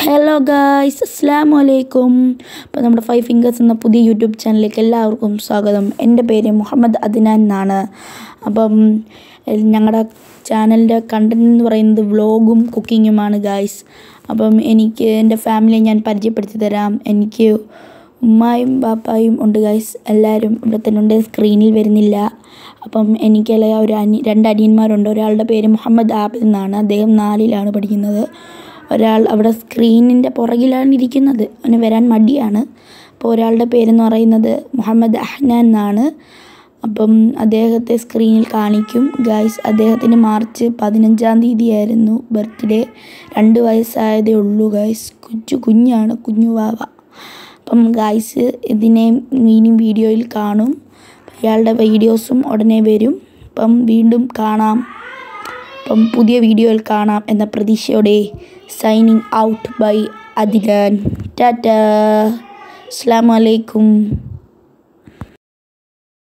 hello guys അസ്സാം വലൈക്കും അപ്പോൾ നമ്മുടെ ഫൈവ് ഫിംഗേഴ്സ് എന്ന പുതിയ യൂട്യൂബ് ചാനലിലേക്ക് എല്ലാവർക്കും സ്വാഗതം എൻ്റെ പേര് മുഹമ്മദ് അദ്നാൻ എന്നാണ് അപ്പം ഞങ്ങളുടെ ചാനലിൻ്റെ കണ്ടൻറ് എന്ന് പറയുന്നത് വ്ളോഗും കുക്കിങ്ങുമാണ് ഗായ്സ് അപ്പം എനിക്ക് എൻ്റെ ഫാമിലിയെ ഞാൻ പരിചയപ്പെടുത്തി തരാം എനിക്ക് ഉമ്മായും ബാപ്പായും ഉണ്ട് ഗൈസ് എല്ലാവരും ഇവിടെ തന്നെ ഉണ്ട് സ്ക്രീനിൽ വരുന്നില്ല അപ്പം എനിക്കല്ല ഒരു അനി രണ്ട് അനിയന്മാരുണ്ട് ഒരാളുടെ പേര് മുഹമ്മദ് ആബിദ് എന്നാണ് അദ്ദേഹം നാലിലാണ് പഠിക്കുന്നത് ഒരാൾ അവിടെ സ്ക്രീനിൻ്റെ പുറകിലാണ് ഇരിക്കുന്നത് അവന് വരാൻ മടിയാണ് അപ്പോൾ ഒരാളുടെ പേരെന്ന് പറയുന്നത് മുഹമ്മദ് അഹ്നാൻ എന്നാണ് അപ്പം അദ്ദേഹത്തെ സ്ക്രീനിൽ കാണിക്കും ഗായ്സ് അദ്ദേഹത്തിന് മാർച്ച് പതിനഞ്ചാം തീയതി ആയിരുന്നു ബർത്ത്ഡേ രണ്ട് വയസ്സായതേ ഉള്ളൂ ഗായ്സ് കൊച്ചു കുഞ്ഞാണ് കുഞ്ഞു വാവ അപ്പം ഗായ്സ് ഇതിനെ ഇനിയും വീഡിയോയിൽ കാണും ഇയാളുടെ വീഡിയോസും ഉടനെ വരും അപ്പം വീണ്ടും കാണാം അപ്പം പുതിയ വീഡിയോയിൽ കാണാം എന്ന പ്രതീക്ഷയോടെ signing out by Adilan tata അസ്സാം വലൈക്കും